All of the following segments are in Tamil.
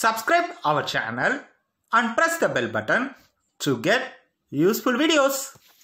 subscribe our channel and press the bell button to get useful videos.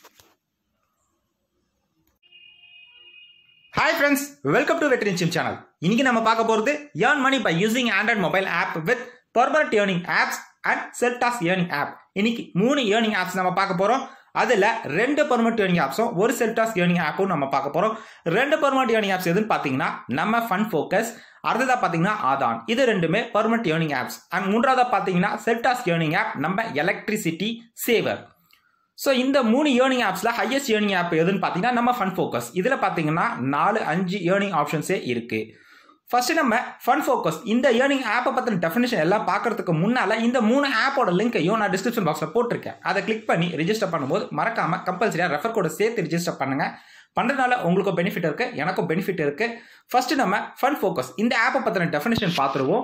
Hi friends welcome to Vetri Sim channel இன்னைக்கு நம்ம பார்க்க போகிறது earn money by using Android mobile app with permanent earning apps and self task earning app இன்னைக்கு மூணு ஏர்னிங் ஆப்ஸ் நம்ம பார்க்க போகிறோம் அதில் ரெண்டு பர்மனன்ட் ஏர்னிங் ஆப்ஸும் ஒரு செல்டாஸ் ஏர்னிங் ஆப்பும் நம்ம பார்க்க போகிறோம் ரெண்டு பர்மனன்ட் ஏர்னிங் ஆப்ஸ் எதுன்னு பார்த்தீங்கன்னா நம்ம ஃபன் ஃபோக்கஸ் அடுத்ததாக பார்த்தீங்கன்னா ஆதான் இது ரெண்டுமே பர்மனன்ட் ஏர்னிங் ஆப்ஸ் அண்ட் மூன்றாவதாக பார்த்தீங்கன்னா செல்டாஸ் ஏர்னிங் ஆப் நம்ம எலக்ட்ரிசிட்டி சேவர் ஸோ இந்த மூணு ஏர்னிங் ஆப்ஸில் ஹையஸ்ட் ஏர்னிங் ஆப் எதுன்னு பார்த்தீங்கன்னா நம்ம ஃபன் ஃபோக்கஸ் இதில் பார்த்தீங்கன்னா நாலு அஞ்சு ஏர்னிங் ஆப்ஷன்ஸே இருக்குது ஃபர்ஸ்ட் நம்ம ஃபன் ஃபோக்கஸ் இந்த ஏர்னிங் ஆப்பை பற்றின டெஃபினேஷன் எல்லாம் பார்க்கறதுக்கு முன்னால் இந்த மூணு ஆப்போட லிங்கையும் நான் டிஸ்கிரிப்ஷன் பாக்ஸில் போட்டிருக்கேன் அதை கிளிக் பண்ணி ரிஜிஸ்டர் பண்ணும்போது மறக்காமல் கம்பல்சரியாக ரெஃபர் கோட சேர்த்து ரிஜிஸ்டர் பண்ணுங்கள் பண்ணுறதுனால உங்களுக்கும் பெனிஃபிட் இருக்குது எனக்கும் பெனிஃபிட் இருக்குது ஃபர்ஸ்ட் நம்ம ஃபன் ஃபோக்கஸ் இந்த ஆப்பை பற்றின டெஃபினேஷன் பார்த்துருவோம்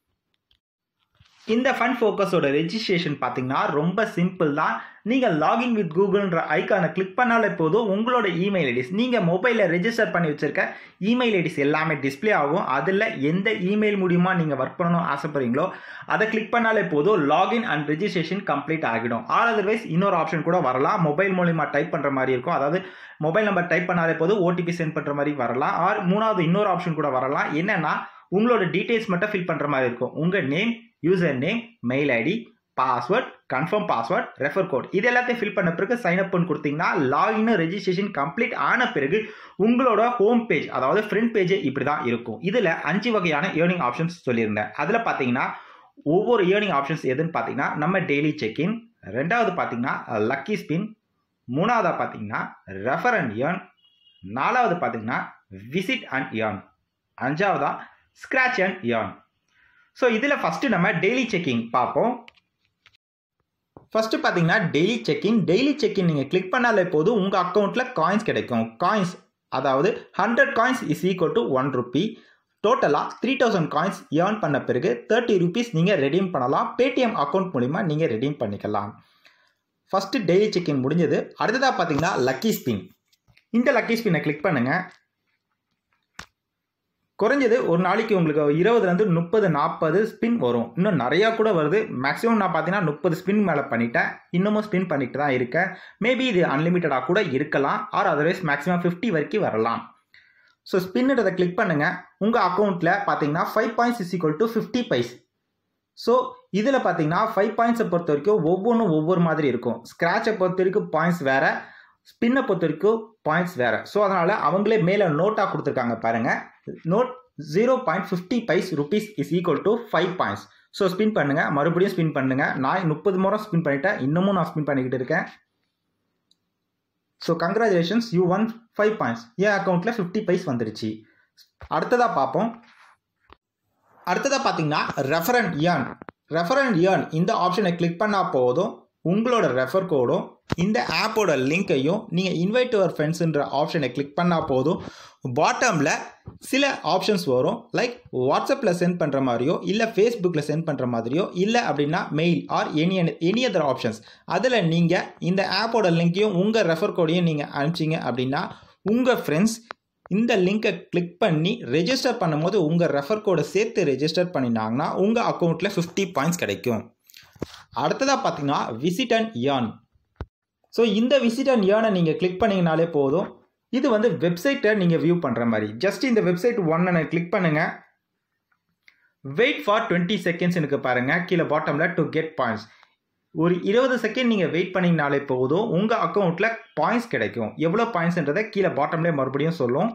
இந்த ஃபன் ஃபோக்கஸோட ரெஜிஸ்ட்ரேஷன் பார்த்தீங்கன்னா ரொம்ப சிம்பிள் தான் நீங்கள் லாகின் வித் கூகுள்ன்ற ஐக்கானை கிளிக் பண்ணாலே போதும் உங்களோட இமெயில் ஐடிஸ் நீங்கள் மொபைலில் ரெஜிஸ்டர் பண்ணி வச்சுருக்க இமெயில் ஐடிஸ் எல்லாமே டிஸ்பிளே ஆகும் அதில் எந்த இமெயில் மூலியமா நீங்கள் ஒர்க் பண்ணணும் ஆசைப்படுறீங்களோ அதை கிளிக் பண்ணாலே போதும் லாகின் அண்ட் ரெஜிஸ்ட்ரேஷன் கம்ப்ளீட் ஆகிடும் ஆல் அதர்வைஸ் இன்னொரு ஆப்ஷன் கூட வரலாம் மொபைல் மூலியமாக டைப் பண்ணுற மாதிரி இருக்கும் அதாவது மொபைல் நம்பர் டைப் பண்ணாலே போதும் ஓடிபி சென்ட் பண்ணுற மாதிரி வரலாம் ஆர் மூணாவது இன்னொரு ஆப்ஷன் கூட வரலாம் என்னென்னா உங்களோட டீட்டெயில்ஸ் மட்டும் ஃபில் பண்ணுற மாதிரி இருக்கும் உங்கள் name user name mail ID password confirm password refer code இது எல்லாத்தையும் ஃபில் பண்ண பிறகு சைன் அப் பண்ணி கொடுத்தீங்கன்னா லாகின் ரெஜிஸ்ட்ரேஷன் கம்ப்ளீட் ஆன பிறகு உங்களோட ஹோம் பேஜ் அதாவது ஃப்ரண்ட் பேஜ் இப்படி தான் இருக்கும் இதில் அஞ்சு வகையான ஏர்னிங் ஆப்ஷன்ஸ் சொல்லியிருந்தேன் அதில் பார்த்தீங்கன்னா ஒவ்வொரு ஏர்னிங் ஆப்ஷன்ஸ் எதுன்னு பார்த்தீங்கன்னா நம்ம டெய்லி செக்இன் ரெண்டாவது பார்த்தீங்கன்னா லக்கி ஸ்பின் மூணாவதாக பார்த்தீங்கன்னா ரெஃபர் அண்ட் ஏர்ன் நாலாவது பார்த்தீங்கன்னா விசிட் அண்ட் ஏர்ன் அஞ்சாவதா ஸ்க்ராச் அண்ட் ஏர்ன் ஸோ இதில் ஃபஸ்ட்டு நம்ம டெய்லி செக்கிங் பார்ப்போம் ஃபஸ்ட்டு பார்த்தீங்கன்னா டெய்லி செக்கிங் டெய்லி செக்கிங் நீங்கள் கிளிக் பண்ணாலே போதும் உங்கள் அக்கௌண்ட்டில் காயின்ஸ் கிடைக்கும் காயின்ஸ் அதாவது hundred coins is equal to one rupee டோட்டலாக த்ரீ தௌசண்ட் காயின்ஸ் ஏர்ன் பண்ண பிறகு தேர்ட்டி ருபீஸ் நீங்கள் ரெடீம் பண்ணலாம் பேடிஎம் அக்கௌண்ட் மூலிமா நீங்கள் ரெடீம் பண்ணிக்கலாம் ஃபஸ்ட்டு டெய்லி செக்கிங் முடிஞ்சது அடுத்ததாக பார்த்தீங்கன்னா லக்கி ஸ்பின் இந்த லக்கி ஸ்பின்னை கிளிக் பண்ணுங்கள் குறைஞ்சது ஒரு நாளைக்கு உங்களுக்கு இருபதுலேருந்து முப்பது நாற்பது ஸ்பின் வரும் இன்னும் நிறையா கூட வருது மேக்ஸிமம் நான் பார்த்தீங்கன்னா முப்பது ஸ்பின் மேலே பண்ணிட்டேன் இன்னமும் ஸ்பின் பண்ணிட்டு தான் இருக்கேன் மேபி இது அன்லிமிட்டடாக கூட இருக்கலாம் ஆர் அதர்வைஸ் மேக்ஸிமம் ஃபிஃப்டி வரைக்கும் வரலாம் ஸோ ஸ்பின்னுறதை கிளிக் பண்ணுங்கள் உங்கள் அக்கௌண்ட்டில் பார்த்தீங்கன்னா five points is equal to fifty paise so இதில் பார்த்தீங்கன்னா ஃபைவ் பாயிண்ட்ஸை பொறுத்த வரைக்கும் ஒவ்வொன்றும் ஒவ்வொரு மாதிரி இருக்கும் ஸ்க்ராட்சை பொறுத்த வரைக்கும் பாயிண்ட்ஸ் வேறு ஸ்பின்னை பொறுத்த வரைக்கும் பாயிண்ட்ஸ் வேறு ஸோ அதனால் அவங்களே மேலே நோட்டாக கொடுத்துருக்காங்க பாருங்கள் note zero point fifty paise rupees is equal to five points so spin பண்ணுங்கள் மறுபடியும் ஸ்பின் பண்ணுங்கள் நான் முப்பது முறை ஸ்பின் பண்ணிட்டேன் இன்னமும் நான் ஸ்பின் பண்ணிக்கிட்டு இருக்கேன் so congratulations you won five points என் அக்கௌண்ட்டில் ஃபிஃப்டி பைஸ் வந்துருச்சு அடுத்ததாக பார்ப்போம் அடுத்ததாக பார்த்தீங்கன்னா ரெஃபரண்ட் ஏர்ன் ரெஃபரண்ட் ஏர்ன் இந்த ஆப்ஷனை கிளிக் பண்ணால் போதும் உங்களோட ரெஃபர் கோடும் இந்த ஆப்போட லிங்க்கையும் நீங்கள் இன்வைட் யுவர் ஃப்ரெண்ட்ஸுன்ற ஆப்ஷனை கிளிக் பண்ணால் போதும் பாட்டமில் சில ஆப்ஷன்ஸ் வரும் லைக் வாட்ஸ்அப்பில் சென்ட் பண்ணுற மாதிரியோ இல்லை ஃபேஸ்புக்கில் சென்ட் பண்ணுற மாதிரியோ இல்லை அப்படின்னா mail or any any other options அதில் நீங்கள் இந்த ஆப்போட லிங்க்கையும் உங்கள் ரெஃபர் கோடையும் நீங்கள் அனுப்பிச்சிங்க அப்படின்னா உங்கள் ஃப்ரெண்ட்ஸ் இந்த லிங்கை கிளிக் பண்ணி ரெஜிஸ்டர் பண்ணும்போது உங்கள் ரெஃபர் கோடை சேர்த்து ரெஜிஸ்டர் பண்ணினாங்கன்னா உங்கள் அக்கௌண்ட்டில் ஃபிஃப்டி பாயிண்ட்ஸ் கிடைக்கும் அடுத்ததாக பார்த்தீங்கன்னா விசிட் அண்ட் ஏர்ன் ஸோ இந்த விசிட் அண்ட் ஏர்னை நீங்கள் கிளிக் பண்ணிங்கனாலே போதும் இது வந்து வெப்சைட்டை நீங்கள் வியூ பண்ணுற மாதிரி ஜஸ்ட் இந்த வெப்சைட் ஒன்னை கிளிக் பண்ணுங்கள் வெயிட் ஃபார் டுவெண்ட்டி செகண்ட்ஸ் எனக்கு பாருங்கள் கீழே பாட்டமில் டு கெட் பாயிண்ட்ஸ் ஒரு இருபது செகண்ட் நீங்கள் வெயிட் பண்ணிங்கனாலே போதும் உங்கள் அக்கௌண்ட்டில் பாயிண்ட்ஸ் கிடைக்கும் எவ்வளோ பாயிண்ட்ஸ்ன்றதை கீழே பாட்டம்லேயே மறுபடியும் சொல்லும்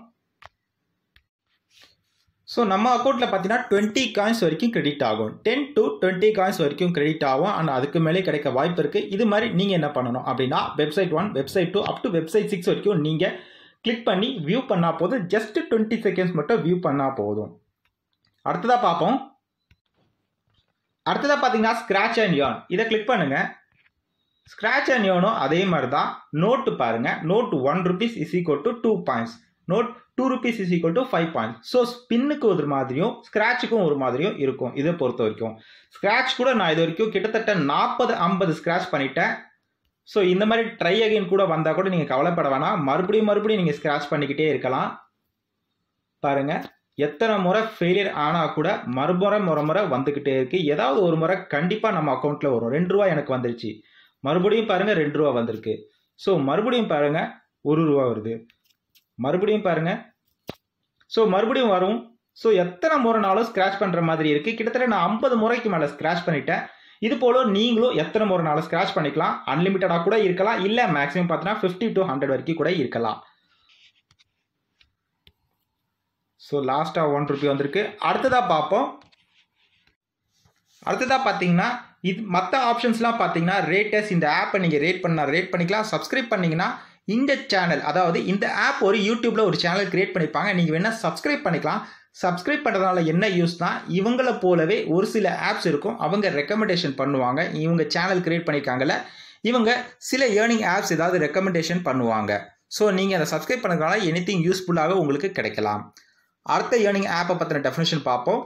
ஸோ நம்ம அக்கௌண்ட்டில் பார்த்தீங்கன்னா டுவெண்ட்டி காயின்ஸ் வரைக்கும் கிரெடிட் ஆகும் டென் டு டுவெண்ட்டி காயின்ஸ் வரைக்கும் கிரெடிட் ஆகும் அண்ட் அதுக்கு மேலே கிடைக்க வாய்ப்பு இருக்குது இது மாதிரி நீங்கள் என்ன பண்ணணும் அப்படின்னா website one website two up to website six வரைக்கும் நீங்கள் கிளிக் பண்ணி வியூ பண்ணால் போதும் ஜஸ்ட் டுவெண்ட்டி செகண்ட்ஸ் மட்டும் வியூ பண்ணால் போதும் அடுத்ததாக பார்ப்போம் அடுத்ததாக பார்த்தீங்கன்னா ஸ்க்ராட்ச் அண்ட் யோன் இதை கிளிக் பண்ணுங்கள் ஸ்க்ராட்ச் அண்ட் யோனும் அதே மாதிரி தான் நோட்டு பாருங்கள் note one rupees is equal to two points note two rupees is equal to five points so ஸ்பின்னுக்கு ஒரு மாதிரியும் ஸ்க்ராட்சுக்கும் ஒரு மாதிரியும் இருக்கும் இதை பொறுத்த வரைக்கும் ஸ்க்ராட்ச் கூட நான் இது வரைக்கும் கிட்டத்தட்ட நாற்பது ஐம்பது ஸ்க்ராட்ச் பண்ணிட்டேன் ஸோ இந்த மாதிரி ட்ரை அகைன் கூட வந்தால் கூட நீங்கள் கவலைப்பட வேணாம் மறுபடியும் மறுபடியும் நீங்கள் ஸ்க்ராட்ச் பண்ணிக்கிட்டே இருக்கலாம் பாருங்கள் எத்தனை முறை ஃபெயிலியர் ஆனால் கூட மறுமுறை முறை முறை வந்துக்கிட்டே இருக்குது ஏதாவது ஒரு முறை கண்டிப்பாக நம்ம அக்கௌண்ட்டில் வரும் ரெண்டு ரூபா எனக்கு வந்துருச்சு மறுபடியும் பாருங்கள் ரெண்டு ரூபா வந்திருக்கு ஸோ மறுபடியும் பாருங்கள் ஒரு ரூபா வருது மறுபடியும் பாருங்கள் ஸோ மறுபடியும் வரும் ஸோ எத்தனை முறைனாலும் ஸ்க்ராட்ச் பண்ணுற மாதிரி இருக்குது கிட்டத்தட்ட நான் ஐம்பது முறைக்கு மேலே ஸ்க்ராட்ச் பண்ணிட்டேன் இது போல நீங்களும் எத்தனை முறைனாலும் ஸ்க்ராட்ச் பண்ணிக்கலாம் அன்லிமிட்டடாக கூட இருக்கலாம் இல்லை மேக்ஸிமம் பார்த்தீங்கன்னா ஃபிஃப்டி டு ஹண்ட்ரட் வரைக்கும் கூட இருக்கலாம் ஸோ லாஸ்ட்டாக ஒன் ருபி வந்திருக்கு அடுத்ததாக பார்ப்போம் அடுத்ததாக பார்த்தீங்கன்னா இது மற்ற ஆப்ஷன்ஸ்லாம் பார்த்தீங்கன்னா ரேட்டஸ் இந்த ஆப்பை நீங்கள் ரேட் பண்ணால் ரேட் பண்ணிக்கலாம் சப்ஸ்கிரைப் பண்ணிங்கன்னா இந்த சேனல் அதாவது இந்த ஆப் ஒரு யூடியூப்பில் ஒரு சேனல் கிரியேட் பண்ணியிருப்பாங்க நீங்கள் வேணால் சப்ஸ்கிரைப் பண்ணிக்கலாம் சப்ஸ்கிரைப் பண்ணுறதுனால என்ன யூஸ்னா இவங்கள போலவே ஒரு சில ஆப்ஸ் இருக்கும் அவங்க ரெக்கமெண்டேஷன் பண்ணுவாங்க இவங்க சேனல் கிரியேட் பண்ணியிருக்காங்கல்ல இவங்க சில ஏர்னிங் ஆப்ஸ் ஏதாவது ரெக்கமெண்டேஷன் பண்ணுவாங்க ஸோ நீங்கள் அதை சப்ஸ்கிரைப் பண்ணுறதுனால எனி திங் யூஸ்ஃபுல்லாக உங்களுக்கு கிடைக்கலாம் அடுத்த ஏர்னிங் ஆப்பை பற்றின டெஃபினேஷன் பார்ப்போம்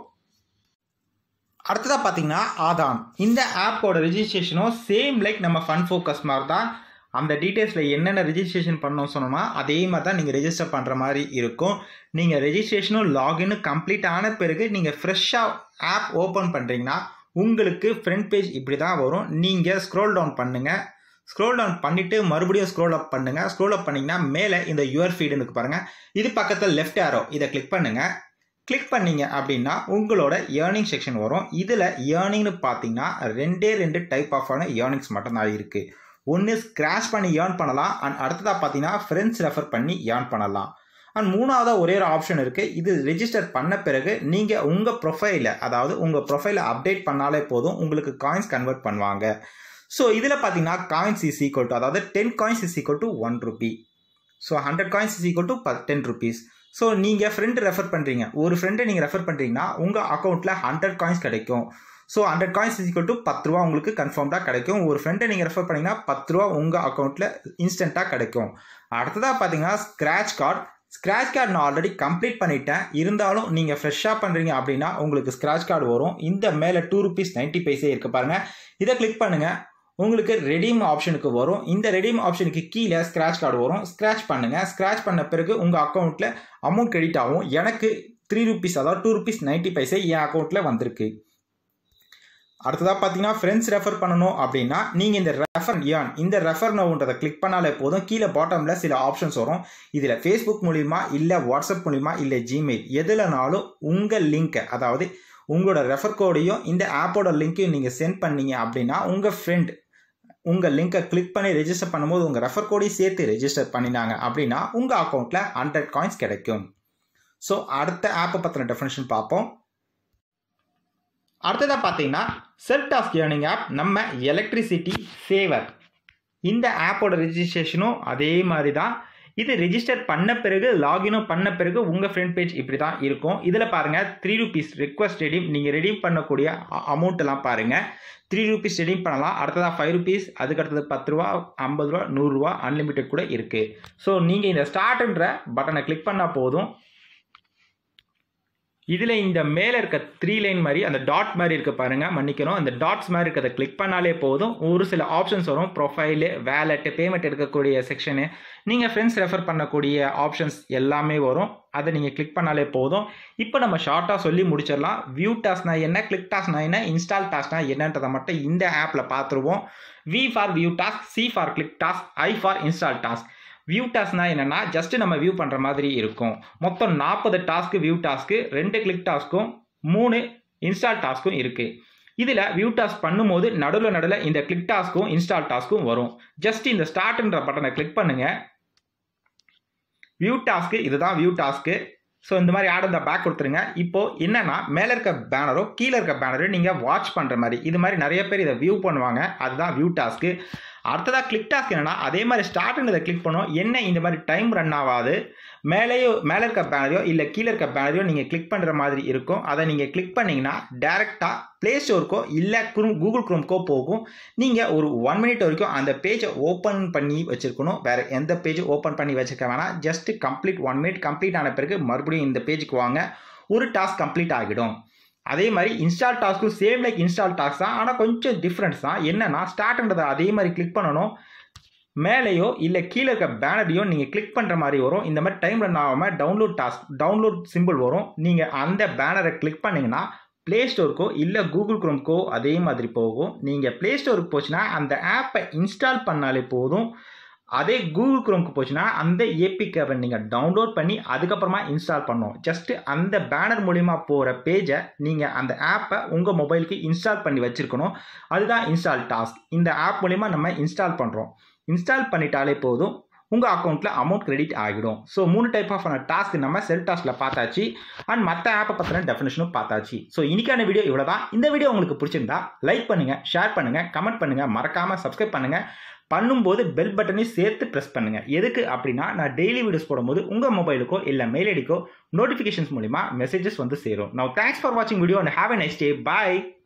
அடுத்ததாக பார்த்தீங்கன்னா ஆதான் இந்த ஆப்போட ரெஜிஸ்ட்ரேஷனும் சேம் லைக் நம்ம ஃபன் ஃபோக்கஸ் மாதிரி தான் அந்த டீட்டெயில்ஸில் என்னென்ன ரெஜிஸ்ட்ரேஷன் பண்ணணும் சொன்னோமா அதே மாதிரி தான் நீங்கள் ரெஜிஸ்டர் பண்ணுற மாதிரி இருக்கும் நீங்கள் ரெஜிஸ்ட்ரேஷனும் லாகினும் கம்ப்ளீட் ஆன பிறகு நீங்கள் ஃப்ரெஷ்ஷாக ஆப் ஓப்பன் பண்ணுறீங்கன்னா உங்களுக்கு ஃப்ரண்ட் பேஜ் இப்படி தான் வரும் நீங்கள் ஸ்க்ரோல் டவுன் பண்ணுங்கள் ஸ்க்ரோல் டவுன் பண்ணிவிட்டு மறுபடியும் ஸ்க்ரோல் அப் பண்ணுங்கள் ஸ்க்ரோல் அப் பண்ணிங்கன்னா மேலே இந்த யுவர் ஃபீடுன்னு பாருங்கள் இது பக்கத்தில் லெஃப்ட் ஆரோ இதை கிளிக் பண்ணுங்கள் கிளிக் பண்ணீங்க அப்படின்னா உங்களோட ஏர்னிங் செக்ஷன் வரும் இதில் ஏர்னிங்னு பார்த்தீங்கன்னா ரெண்டே ரெண்டு டைப் ஆஃபான ஏர்னிங்ஸ் மட்டும்தான் இருக்குது ஒன்று ஸ்க்ராச் பண்ணி ஏர்ன் பண்ணலாம் அண்ட் அடுத்ததாக பார்த்தீங்கன்னா ஃப்ரெண்ட்ஸ் ரெஃபர் பண்ணி ஏர்ன் பண்ணலாம் அண்ட் மூணாவதாக ஒரே ஒரு ஆப்ஷன் இருக்குது இது ரெஜிஸ்டர் பண்ண பிறகு நீங்கள் உங்கள் ப்ரொஃபைலை அதாவது உங்கள் ப்ரொஃபைலை அப்டேட் பண்ணாலே போதும் உங்களுக்கு காயின்ஸ் கன்வெர்ட் பண்ணுவாங்க ஸோ இதில் பார்த்தீங்கன்னா காயின்ஸ் இஸ் ஈக்குவல் டு அதாவது ten coins is equal to one rupee so hundred coins is equal to ten rupees so நீங்கள் ஃப்ரெண்டு ரெஃபர் பண்ணுறீங்க ஒரு ஃப்ரெண்டை நீங்கள் ரெஃபர் பண்ணுறீங்கன்னா உங்கள் அக்கௌண்ட்டில் ஹண்ட்ரட் காயின்ஸ் கிடைக்கும் so hundred coins is to பத்து ரூபா உங்களுக்கு கன்ஃபார்ம்டாக கிடைக்கும் ஒரு ஃப்ரெண்டை நீங்கள் ரெஃபர் பண்ணிங்கன்னா பத்து ரூபா உங்கள் அக்கௌண்ட்டில் இன்ஸ்டண்ட்டாக கிடைக்கும் அடுத்ததாக பார்த்தீங்கன்னா ஸ்க்ராட்ச் கார்டு ஸ்க்ராட்ச் கார்டு நான் ஆல்ரெடி கம்ப்ளீட் பண்ணிட்டேன் இருந்தாலும் நீங்கள் ஃப்ரெஷ்ஷாக பண்ணுறீங்க அப்படின்னா உங்களுக்கு ஸ்க்ராட்ச் கார்டு வரும் இந்த மேலே டூ ருபீஸ் நைன்ட்டி பைசே இருக்கு பாருங்கள் இதை கிளிக் பண்ணுங்கள் உங்களுக்கு ரெடீம் ஆப்ஷனுக்கு வரும் இந்த ரெடீம் ஆப்ஷனுக்கு கீழே ஸ்க்ராட்ச் கார்டு வரும் ஸ்க்ராட்ச் பண்ணுங்கள் ஸ்க்ராட்ச் பண்ண பிறகு உங்கள் அக்கௌண்ட்டில் அமௌண்ட் கிரெடிட் ஆகும் எனக்கு த்ரீ ருபீஸ் அதாவது டூ ருபீஸ் நைன்ட்டி பைசே என் அக்கௌண்ட்டில் வந்திருக்கு அடுத்ததாக பார்த்தீங்கன்னா ஃப்ரெண்ட்ஸ் ரெஃபர் பண்ணணும் அப்படின்னா நீங்கள் இந்த ரெஃபர் ஏன் இந்த ரெஃபர் நவுன்றதை கிளிக் பண்ணாலே போதும் கீழே பாட்டமில் சில ஆப்ஷன்ஸ் வரும் இதில் ஃபேஸ்புக் மூலிமா இல்லை வாட்ஸ்அப் மூலிமா இல்லை ஜிமெயில் எதுலனாலும் உங்கள் லிங்க்கை அதாவது உங்களோட ரெஃபர் கோடையும் இந்த ஆப்போட லிங்க்கையும் நீங்கள் சென்ட் பண்ணீங்க அப்படின்னா உங்கள் ஃப்ரெண்ட் உங்கள் லிங்கை கிளிக் பண்ணி ரெஜிஸ்டர் பண்ணும்போது உங்கள் ரெஃபர் கோடையும் சேர்த்து ரெஜிஸ்டர் பண்ணினாங்க அப்படின்னா உங்கள் அக்கௌண்ட்டில் ஹண்ட்ரட் காயின்ஸ் கிடைக்கும் ஸோ அடுத்த ஆப்பை பற்றின டெஃபினேஷன் பார்ப்போம் அடுத்ததாக பார்த்தீங்கன்னா செல்ஃப் டாஸ்க் ஏர்னிங் ஆப் நம்ம எலக்ட்ரிசிட்டி சேவர் இந்த ஆப்போட ரெஜிஸ்ட்ரேஷனும் அதே மாதிரி தான் இது ரெஜிஸ்டர் பண்ண பிறகு லாகினும் பண்ண பிறகு உங்கள் ஃப்ரெண்ட் பேஜ் இப்படி தான் இருக்கும் இதில் பாருங்கள் த்ரீ ருபீஸ் ரிக்வஸ்ட் ரெடீம் நீங்கள் ரெடீம் பண்ணக்கூடிய அமௌண்ட் எல்லாம் பாருங்கள் த்ரீ ருபீஸ் ரெடீம் பண்ணலாம் அடுத்ததாக ஃபைவ் ருபீஸ் அதுக்கு அடுத்தது பத்து ரூபா ஐம்பது ரூபா நூறுரூவா அன்லிமிட்டெட் கூட இருக்குது ஸோ நீங்கள் இந்த ஸ்டார்ட்ன்ற பட்டனை கிளிக் பண்ணால் போதும் இதில் இந்த மேலே இருக்க த்ரீ லைன் மாதிரி அந்த டாட் மாதிரி இருக்க பாருங்க மன்னிக்கணும் அந்த டாட்ஸ் மாதிரி இருக்கிறத கிளிக் பண்ணாலே போதும் ஒரு சில ஆப்ஷன்ஸ் வரும் ப்ரொஃபைலு வேலெட்டு பேமெண்ட் எடுக்கக்கூடிய செக்ஷனு நீங்கள் ஃப்ரெண்ட்ஸ் ரெஃபர் பண்ணக்கூடிய ஆப்ஷன்ஸ் எல்லாமே வரும் அதை நீங்கள் கிளிக் பண்ணாலே போதும் இப்போ நம்ம ஷார்ட்டாக சொல்லி முடிச்சிடலாம் வியூ டாஸ்னா என்ன கிளிக் டாஸ்னா என்ன இன்ஸ்டால் டாஸ்னா என்னன்றதை மட்டும் இந்த ஆப்பில் பார்த்துருவோம் V for view task C for click task I for install task view டாஸ்க்னா என்னென்னா ஜஸ்ட் நம்ம வியூ பண்ணுற மாதிரி இருக்கும் மொத்தம் நாற்பது டாஸ்க்கு வியூ டாஸ்க்கு ரெண்டு கிளிக் டாஸ்க்கும் மூணு இன்ஸ்டால் டாஸ்க்கும் இருக்குது இதில் வியூ டாஸ்க் பண்ணும்போது நடுவில் நடுவில் இந்த கிளிக் டாஸ்க்கும் இன்ஸ்டால் டாஸ்க்கும் வரும் ஜஸ்ட் இந்த ஸ்டார்ட்ன்ற பட்டனை கிளிக் பண்ணுங்கள் வியூ டாஸ்க்கு இதுதான் வியூ டாஸ்க்கு ஸோ இந்த மாதிரி ஆட் இந்த பேக் கொடுத்துருங்க இப்போ என்னன்னா மேலே இருக்க பேனரோ கீழே இருக்க பேனரோ நீங்கள் வாட்ச் பண்ணுற மாதிரி இது மாதிரி நிறைய பேர் இதை வியூ பண்ணுவாங்க அதுதான் வியூ டாஸ்க்கு அடுத்ததாக கிளிக் டாஸ்க் என்னன்னா அதே மாதிரி ஸ்டார்ட்னு இதை கிளிக் பண்ணோம் என்ன இந்த மாதிரி டைம் ரன் ஆகாது மேலேயோ மேலே இருக்க பேனரையோ இல்லை கீழே இருக்க பேனரையோ நீங்கள் கிளிக் பண்ணுற மாதிரி இருக்கும் அதை நீங்கள் கிளிக் பண்ணிங்கன்னா டேரெக்டாக ப்ளே ஸ்டோருக்கோ இல்லை குரும் கூகுள் குரோம்க்கோ போகும் நீங்கள் ஒரு ஒன் மினிட் வரைக்கும் அந்த பேஜை ஓப்பன் பண்ணி வச்சுருக்கணும் வேறு எந்த பேஜும் ஓப்பன் பண்ணி வச்சுக்க வேணாம் just complete one minute complete ஆன பிறகு மறுபடியும் இந்த பேஜுக்கு வாங்க ஒரு டாஸ்க் கம்ப்ளீட் ஆகிடும் அதே மாதிரி இன்ஸ்டால் டாஸ்க்கும் சேம் லைக் இன்ஸ்டால் டாஸ்க் தான் ஆனால் கொஞ்சம் டிஃப்ரென்ஸ் தான் என்னன்னா ஸ்டார்ட்ன்றதை அதே மாதிரி கிளிக் பண்ணணும் மேலேயோ இல்லை கீழே இருக்க பேனரையோ நீங்கள் கிளிக் பண்ணுற மாதிரி வரும் இந்த மாதிரி டைம் ரன் ஆகாமல் டவுன்லோட் டாஸ்க் டவுன்லோட் சிம்பிள் வரும் நீங்கள் அந்த பேனரை கிளிக் பண்ணிங்கன்னா ப்ளே ஸ்டோருக்கோ இல்லை கூகுள் குரோம்க்கோ அதே மாதிரி போகும் நீங்கள் ப்ளே ஸ்டோருக்கு போச்சுன்னா அந்த ஆப்பை இன்ஸ்டால் பண்ணாலே போதும் அதே கூகுள் குரோம்க்கு போச்சுன்னா அந்த ஏபிகேவை நீங்கள் டவுன்லோட் பண்ணி அதுக்கப்புறமா இன்ஸ்டால் பண்ணணும் ஜஸ்ட்டு அந்த பேனர் மூலிமா போகிற பேஜை நீங்கள் அந்த ஆப்பை உங்கள் மொபைலுக்கு இன்ஸ்டால் பண்ணி வச்சுருக்கணும் அதுதான் இன்ஸ்டால் டாஸ்க் இந்த ஆப் மூலிமா நம்ம இன்ஸ்டால் பண்ணுறோம் இன்ஸ்டால் பண்ணிட்டாலே போதும் உங்கள் அக்கௌண்ட்டில் அமௌண்ட் கிரெடிட் ஆகிடும் ஸோ மூணு டைப் ஆஃப் டாஸ்க் நம்ம செல் டாஸ்கில் பார்த்தாச்சு அண்ட் மற்ற ஆப்பை பற்றின டெஃபினேஷனும் பார்த்தாச்சு ஸோ இன்னைக்கான வீடியோ இவ்வளோ தான் இந்த வீடியோ உங்களுக்கு பிடிச்சிருந்தா லைக் பண்ணுங்கள் ஷேர் பண்ணுங்கள் கமெண்ட் பண்ணுங்கள் மறக்காமல் சப்ஸ்கிரைப் பண்ணுங்கள் பண்ணும்போது பெல் பட்டனையும் சேர்த்து ப்ரெஸ் பண்ணுங்கள் எதுக்கு அப்படின்னா நான் டெய்லி வீடியோஸ் போடும்போது உங்கள் மொபைலுக்கோ இல்லை மெயில் ஐடிக்கோ நோட்டிஃபிகேஷன்ஸ் மூலிமா மெசேஜஸ் வந்து சேரும் நான் தேங்க்ஸ் ஃபார் வாட்சிங் video and have a nice day bye